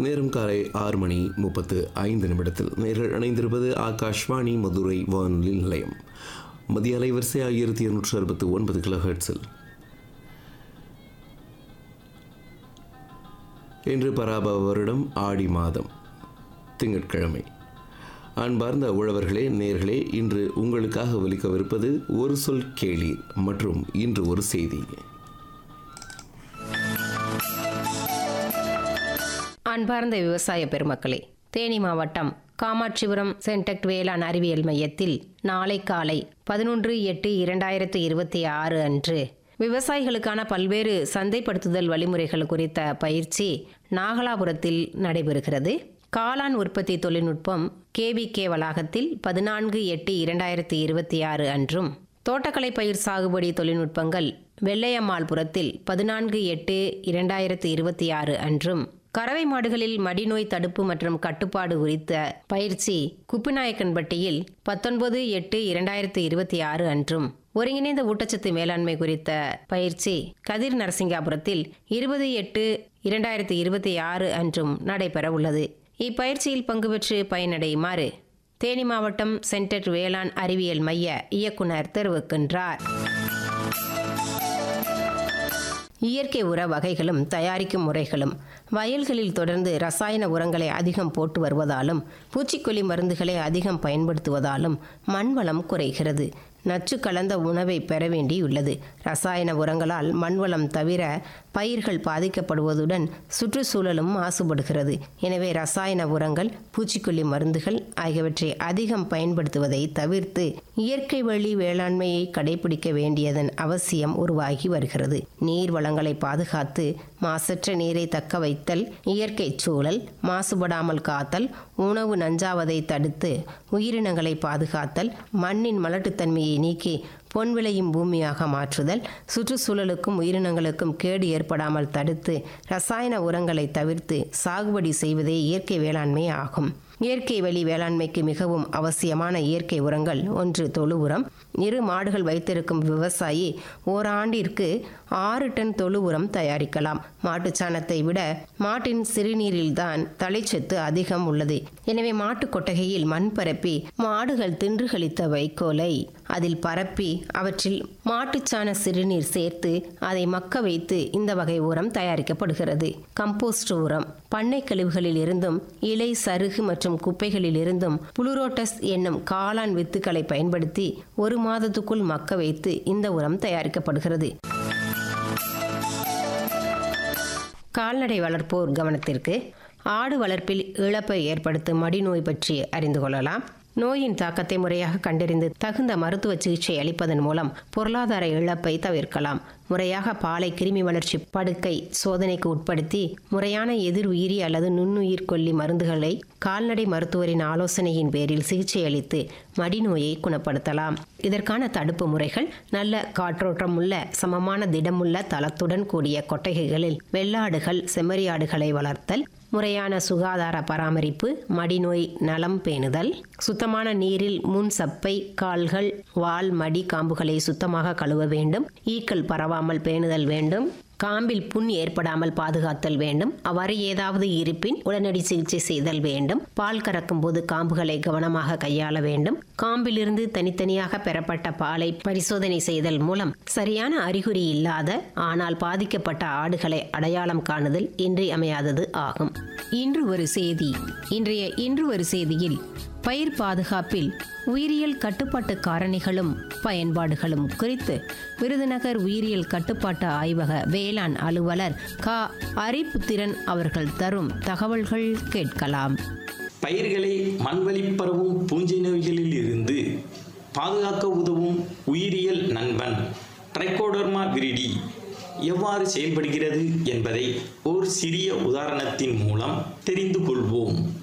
நேரம் காலை ஆறு மணி முப்பத்து ஐந்து நிமிடத்தில் நேரில் இணைந்திருப்பது ஆகாஷ்வாணி மதுரை வானொலி நிலையம் மதிய அலைவரிசை ஆயிரத்தி இருநூற்று அறுபத்தி ஒன்பது கிலோ ஹெர்ட்ஸில் இன்று பராபவ வருடம் ஆடி மாதம் திங்கட்கிழமை அன்பார்ந்த உழவர்களே நேர்களே இன்று உங்களுக்காக ஒலிக்கவிருப்பது ஒரு சொல் கேளீர் மற்றும் இன்று ஒரு செய்தி அன்பார்ந்த விவசாய பெருமக்களே தேனி மாவட்டம் காமாட்சிபுரம் சென்டெக்ட் வேளாண் அறிவியல் மையத்தில் நாளை காலை பதினொன்று எட்டு இரண்டாயிரத்து இருபத்தி ஆறு அன்று விவசாயிகளுக்கான பல்வேறு சந்தைப்படுத்துதல் வழிமுறைகள் குறித்த பயிற்சி நாகலாபுரத்தில் நடைபெறுகிறது காளான் உற்பத்தி தொழில்நுட்பம் கேவிகே வளாகத்தில் பதினான்கு எட்டு இரண்டாயிரத்தி இருபத்தி ஆறு அன்றும் தோட்டக்கலை பயிர் சாகுபடி தொழில்நுட்பங்கள் வெள்ளையம்மாள்புரத்தில் பதினான்கு எட்டு இரண்டாயிரத்தி இருபத்தி ஆறு அன்றும் கறவை மாடுகளில் மடிநோய் தடுப்பு மற்றும் கட்டுப்பாடு குறித்த பயிற்சி குப்பிநாயக்கன்பட்டியில் பத்தொன்பது எட்டு இரண்டாயிரத்தி இருபத்தி ஆறு அன்றும் ஒருங்கிணைந்த ஊட்டச்சத்து மேலாண்மை குறித்த பயிற்சி கதிர் நரசிங்காபுரத்தில் இருபது எட்டு இரண்டாயிரத்தி இருபத்தி ஆறு அன்றும் நடைபெற உள்ளது இப்பயிற்சியில் பங்கு பெற்று பயனடையுமாறு தேனி மாவட்டம் சென்டர் வேளாண் அறிவியல் மைய இயக்குனர் தெரிவிக்கின்றார் இயற்கை உர வகைகளும் தயாரிக்கும் முறைகளும் வயல்களில் தொடர்ந்து ரசாயன உரங்களை அதிகம் போட்டு வருவதாலும் பூச்சிக்கொல்லி மருந்துகளை அதிகம் பயன்படுத்துவதாலும் மண்வளம் குறைகிறது நச்சு கலந்த உணவை பெற வேண்டியுள்ளது ரசாயன உரங்களால் மண்வளம் தவிர பயிர்கள் பாதிக்கப்படுவதுடன் சுற்றுச்சூழலும் மாசுபடுகிறது எனவே ரசாயன உரங்கள் பூச்சிக்கொல்லி மருந்துகள் ஆகியவற்றை அதிகம் பயன்படுத்துவதை தவிர்த்து இயற்கை வழி வேளாண்மையை கடைபிடிக்க வேண்டியதன் அவசியம் உருவாகி வருகிறது நீர் வளங்களை பாதுகாத்து மாசற்ற நீரை தக்க வைத்தல் இயற்கை சூழல் மாசுபடாமல் காத்தல் உணவு நஞ்சாவதை தடுத்து உயிரினங்களை பாதுகாத்தல் மண்ணின் மலட்டுத்தன்மையை நீக்கி பொன் விளையும் பூமியாக மாற்றுதல் சுற்றுச்சூழலுக்கும் உயிரினங்களுக்கும் கேடு ஏற்படாமல் தடுத்து ரசாயன உரங்களை தவிர்த்து சாகுபடி செய்வதே இயற்கை வேளாண்மை ஆகும் இயற்கை வழி வேளாண்மைக்கு மிகவும் அவசியமான இயற்கை உரங்கள் ஒன்று தொழு உரம் இரு மாடுகள் வைத்திருக்கும் விவசாயி ஓராண்டிற்கு ஆறு டன் தொழு உரம் தயாரிக்கலாம் மாட்டுச்சாணத்தை விட மாட்டின் சிறுநீரில்தான் தலைச்சத்து அதிகம் உள்ளது எனவே மாட்டு கொட்டகையில் மண் பரப்பி மாடுகள் தின்று கழித்த வைக்கோலை அதில் பரப்பி அவற்றில் மாட்டுச்சாண சிறுநீர் சேர்த்து அதை மக்க வைத்து இந்த வகை உரம் தயாரிக்கப்படுகிறது கம்போஸ்ட் உரம் பண்ணை கழிவுகளில் இருந்தும் இலை சருகு மற்றும் குப்பைகளில் இருந்தும் புளுரோட்டஸ் என்னும் காளான் வித்துக்களை பயன்படுத்தி ஒரு மாதத்துக்குள் மக்க வைத்து இந்த உரம் தயாரிக்கப்படுகிறது கால்நடை வளர்ப்போர் கவனத்திற்கு ஆடு வளர்ப்பில் இழப்பை ஏற்படுத்தும் மடிநோய் பற்றி அறிந்து கொள்ளலாம் நோயின் தாக்கத்தை முறையாக கண்டறிந்து தகுந்த மருத்துவ சிகிச்சை அளிப்பதன் மூலம் பொருளாதார இழப்பை தவிர்க்கலாம் முறையாக பாலை கிருமி வளர்ச்சி படுக்கை சோதனைக்கு உட்படுத்தி முறையான எதிர் உயிரி அல்லது நுண்ணுயிர் கொல்லி மருந்துகளை கால்நடை மருத்துவரின் ஆலோசனையின் பேரில் சிகிச்சை அளித்து மடிநோயை குணப்படுத்தலாம் இதற்கான தடுப்பு முறைகள் நல்ல காற்றோட்டம் உள்ள சமமான திடமுள்ள தளத்துடன் கூடிய கொட்டகைகளில் வெள்ளாடுகள் செம்மறியாடுகளை வளர்த்தல் முறையான சுகாதார பராமரிப்பு மடிநோய் நலம் பேணுதல் சுத்தமான நீரில் முன் சப்பை கால்கள் வால் மடி காம்புகளை சுத்தமாக கழுவ வேண்டும் ஈக்கள் பரவாமல் பேணுதல் வேண்டும் காம்பில் புண் ஏற்படாமல் பாதுகாத்தல் வேண்டும் அவ்வாறு ஏதாவது இருப்பின் உடனடி சிகிச்சை செய்தல் வேண்டும் பால் கறக்கும் போது காம்புகளை கவனமாக கையாள வேண்டும் காம்பிலிருந்து தனித்தனியாக பெறப்பட்ட பாலை பரிசோதனை செய்தல் மூலம் சரியான அறிகுறி இல்லாத ஆனால் பாதிக்கப்பட்ட ஆடுகளை அடையாளம் காணுதல் இன்றியமையாதது ஆகும் இன்று ஒரு செய்தி இன்றைய இன்று ஒரு செய்தியில் பயிர் பாதுகாப்பில் உயிரியல் கட்டுப்பாட்டு காரணிகளும் பயன்பாடுகளும் குறித்து விருதுநகர் உயிரியல் கட்டுப்பாட்டு ஆய்வக வேளாண் அலுவலர் க அரிப்புத்திறன் அவர்கள் தரும் தகவல்கள் கேட்கலாம் பயிர்களை மண்வழி பரவும் பூஞ்சை நோய்களில் இருந்து பாதுகாக்க உதவும் உயிரியல் நண்பன் ட்ரைகோடர்மா விரிடி எவ்வாறு செயல்படுகிறது என்பதை ஓர் சிறிய உதாரணத்தின் மூலம் தெரிந்து கொள்வோம்